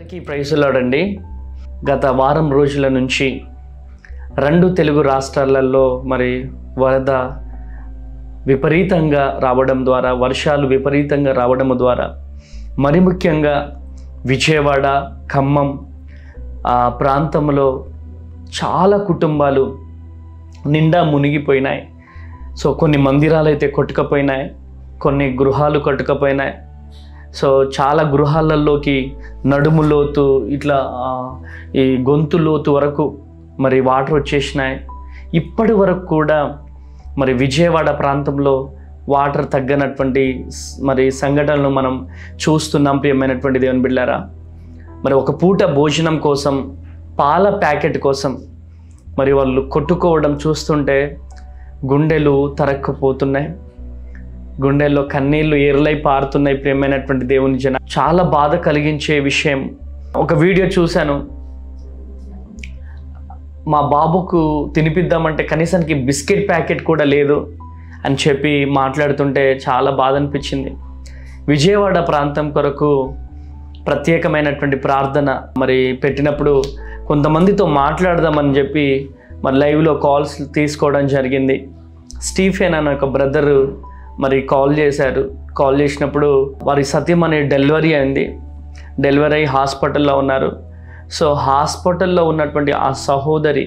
అందరికీ ప్రైజులాడండి గత వారం రోజుల నుంచి రెండు తెలుగు రాష్ట్రాలలో మరి వరద విపరీతంగా రావడం ద్వారా వర్షాలు విపరీతంగా రావడం ద్వారా మరి ముఖ్యంగా విజయవాడ ఖమ్మం ఆ ప్రాంతంలో చాలా కుటుంబాలు నిండా మునిగిపోయినాయి సో కొన్ని మందిరాలు అయితే కొట్టుకపోయినాయి కొన్ని గృహాలు కొట్టుకపోయినాయి సో చాలా గృహాలలోకి నడుము లోతు ఇట్లా ఆ, ఈ గొంతు లోతు వరకు మరి వాటర్ వచ్చేసినాయి ఇప్పటి వరకు కూడా మరి విజయవాడ ప్రాంతంలో వాటర్ తగ్గనటువంటి స్- మరి సంఘటనలు మనం చూస్తున్నాం ప్రియమైనటువంటి దేవుని బిళ్ళారా మరి ఒక పూట భోజనం కోసం పాల ప్యాకెట్ కోసం మరి వాళ్ళు కొట్టుకోవడం చూస్తుంటే గుండెలు తరక్కుపోతున్నాయి గుండెల్లో కన్నీళ్లు ఏర్లై పారుతున్నాయి ప్రియమైనటువంటి దేవుని జన చాలా బాధ కలిగించే విషయం ఒక వీడియో చూశాను మా బాబుకు తినిపిద్దామంటే కనీసానికి బిస్కెట్ ప్యాకెట్ కూడా లేదు అని చెప్పి మాట్లాడుతుంటే చాలా బాధ అనిపించింది విజయవాడ ప్రాంతం కొరకు ప్రత్యేకమైనటువంటి ప్రార్థన మరి పెట్టినప్పుడు కొంతమందితో మాట్లాడదామని చెప్పి మరి లైవ్లో కాల్స్ తీసుకోవడం జరిగింది స్టీఫెన్ అనే ఒక బ్రదరు మరి కాల్ చేశారు కాల్ చేసినప్పుడు వారి సత్యం అనే డెలివరీ అయింది డెలివరీ అయ్యి హాస్పిటల్లో ఉన్నారు సో హాస్పిటల్లో ఉన్నటువంటి ఆ సహోదరి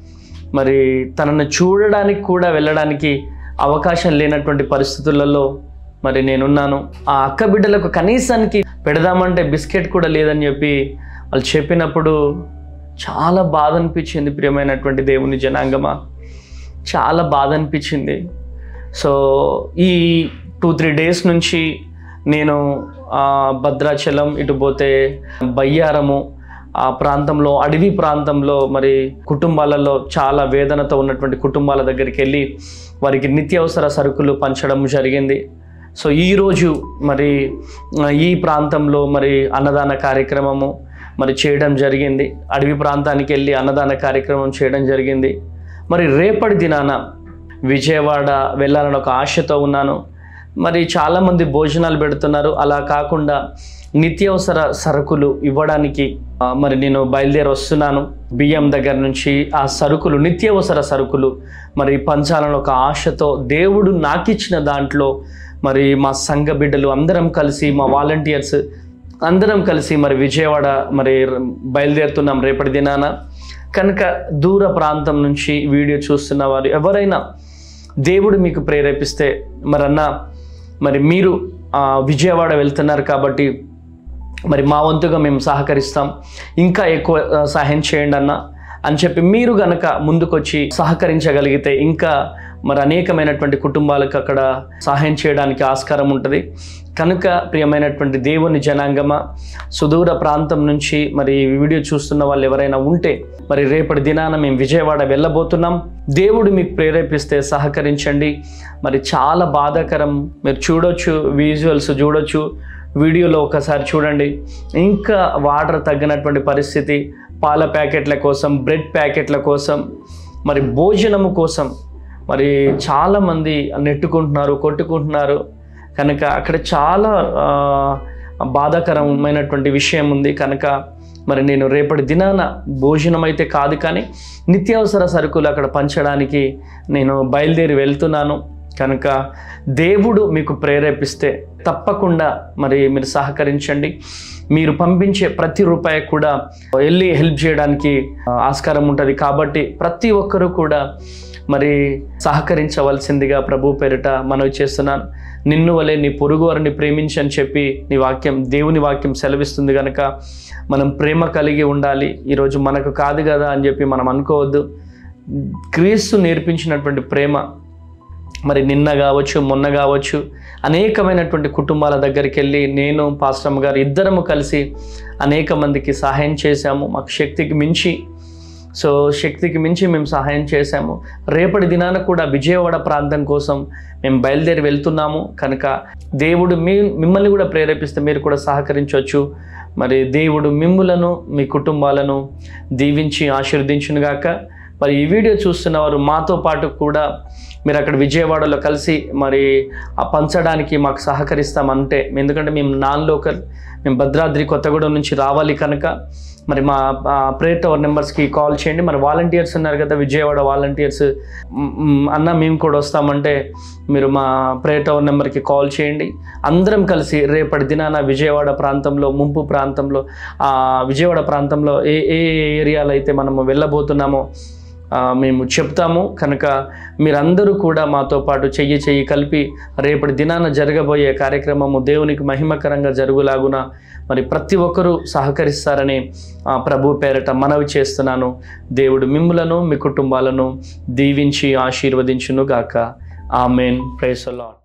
మరి తనను చూడడానికి కూడా వెళ్ళడానికి అవకాశం లేనటువంటి పరిస్థితులలో మరి నేనున్నాను ఆ అక్క బిడ్డలకు కనీసానికి పెడదామంటే బిస్కెట్ కూడా లేదని చెప్పి వాళ్ళు చెప్పినప్పుడు చాలా బాధ అనిపించింది ప్రియమైనటువంటి దేవుని జనాంగమా చాలా బాధ అనిపించింది సో ఈ టూ త్రీ డేస్ నుంచి నేను ఆ, భద్రాచలం ఇటు పోతే బయ్యారము ఆ ప్రాంతంలో అడవి ప్రాంతంలో మరి కుటుంబాలలో చాలా వేదనతో ఉన్నటువంటి కుటుంబాల దగ్గరికి వెళ్ళి వారికి నిత్యావసర సరుకులు పంచడం జరిగింది సో ఈరోజు మరి ఆ, ఈ ప్రాంతంలో మరి అన్నదాన కార్యక్రమము మరి చేయడం జరిగింది అడవి ప్రాంతానికి వెళ్ళి అన్నదాన కార్యక్రమం చేయడం జరిగింది మరి రేపటి దినాన విజయవాడ వెళ్ళాలని ఒక ఆశతో ఉన్నాను మరి చాలామంది భోజనాలు పెడుతున్నారు అలా కాకుండా నిత్యావసర సరుకులు ఇవ్వడానికి ఆ, మరి నేను బయలుదేరి వస్తున్నాను బియ్యం దగ్గర నుంచి ఆ సరుకులు నిత్యావసర సరుకులు మరి పంచాలని ఒక ఆశతో దేవుడు నాకిచ్చిన దాంట్లో మరి మా సంఘ బిడ్డలు అందరం కలిసి మా వాలంటీర్స్ అందరం కలిసి మరి విజయవాడ మరి బయలుదేరుతున్నాం రేపటి దినాన కనుక దూర ప్రాంతం నుంచి వీడియో చూస్తున్న వారు ఎవరైనా దేవుడు మీకు ప్రేరేపిస్తే మరి అన్న మరి మీరు ఆ, విజయవాడ వెళ్తున్నారు కాబట్టి మరి మా వంతుగా మేము సహకరిస్తాం ఇంకా ఎక్కువ ఆ, సహాయం చేయండి అన్న అని చెప్పి మీరు గనక ముందుకొచ్చి సహకరించగలిగితే ఇంకా మరి అనేకమైనటువంటి కుటుంబాలకు అక్కడ సహాయం చేయడానికి ఆస్కారం ఉంటుంది కనుక ప్రియమైనటువంటి దేవుని జనాంగమ సుదూర ప్రాంతం నుంచి మరి ఈ వీడియో చూస్తున్న వాళ్ళు ఎవరైనా ఉంటే మరి రేపటి దినాన మేము విజయవాడ వెళ్ళబోతున్నాం దేవుడు మీకు ప్రేరేపిస్తే సహకరించండి మరి చాలా బాధాకరం మీరు చూడొచ్చు విజువల్స్ చూడొచ్చు వీడియోలో ఒకసారి చూడండి ఇంకా వాటర్ తగ్గినటువంటి పరిస్థితి పాల ప్యాకెట్ల కోసం బ్రెడ్ ప్యాకెట్ల కోసం మరి భోజనము కోసం మరి చాలామంది నెట్టుకుంటున్నారు కొట్టుకుంటున్నారు కనుక అక్కడ చాలా ఆ, బాధాకరమైనటువంటి విషయం ఉంది కనుక మరి నేను రేపటి దినాన భోజనం అయితే కాదు కానీ నిత్యావసర సరుకులు అక్కడ పంచడానికి నేను బయలుదేరి వెళ్తున్నాను కనుక దేవుడు మీకు ప్రేరేపిస్తే తప్పకుండా మరి మీరు సహకరించండి మీరు పంపించే ప్రతి రూపాయి కూడా వెళ్ళి హెల్ప్ చేయడానికి ఆ, ఆస్కారం ఉంటుంది కాబట్టి ప్రతి ఒక్కరూ కూడా మరి సహకరించవలసిందిగా ప్రభు పేరిట మనవి చేస్తున్నాను నిన్ను వలె నీ పొరుగు వారిని ప్రేమించని చెప్పి నీ వాక్యం దేవుని వాక్యం సెలవిస్తుంది కనుక మనం ప్రేమ కలిగి ఉండాలి ఈరోజు మనకు కాదు కదా అని చెప్పి మనం అనుకోవద్దు క్రీస్తు నేర్పించినటువంటి ప్రేమ మరి నిన్న కావచ్చు మొన్న కావచ్చు అనేకమైనటువంటి కుటుంబాల దగ్గరికి వెళ్ళి నేను పాస్టమ్ గారు ఇద్దరము కలిసి అనేక మందికి సహాయం చేశాము మాకు శక్తికి మించి సో శక్తికి మించి మేము సహాయం చేశాము రేపటి దినాన కూడా విజయవాడ ప్రాంతం కోసం మేము బయలుదేరి వెళ్తున్నాము కనుక దేవుడు మీ మిమ్మల్ని కూడా ప్రేరేపిస్తే మీరు కూడా సహకరించవచ్చు మరి దేవుడు మిమ్ములను మీ కుటుంబాలను దీవించి ఆశీర్వదించునుగాక మరి ఈ వీడియో చూస్తున్న వారు మాతో పాటు కూడా మీరు అక్కడ విజయవాడలో కలిసి మరి ఆ పంచడానికి మాకు సహకరిస్తామంటే ఎందుకంటే మేము నాన్ లోకల్ మేము భద్రాద్రి కొత్తగూడెం నుంచి రావాలి కనుక మరి మా ప్రేయర్ టవర్ నెంబర్స్కి కాల్ చేయండి మరి వాలంటీర్స్ ఉన్నారు కదా విజయవాడ వాలంటీర్స్ అన్న మేము కూడా వస్తామంటే మీరు మా ప్రేయర్ టవర్ నెంబర్కి కాల్ చేయండి అందరం కలిసి రేపటి దినాన విజయవాడ ప్రాంతంలో ముంపు ప్రాంతంలో ఆ విజయవాడ ప్రాంతంలో ఏ ఏ ఏరియాలో అయితే మనము వెళ్ళబోతున్నామో ఆ, మేము చెప్తాము కనుక మీరందరూ కూడా మాతో పాటు చెయ్యి చెయ్యి కలిపి రేపటి దినాన జరగబోయే కార్యక్రమము దేవునికి మహిమకరంగా జరుగులాగున మరి ప్రతి ఒక్కరూ సహకరిస్తారని ఆ, ప్రభు పేరట మనవి చేస్తున్నాను దేవుడు మిమ్ములను మీ కుటుంబాలను దీవించి ఆశీర్వదించును గాక ఆమెన్ ప్రేసలాట్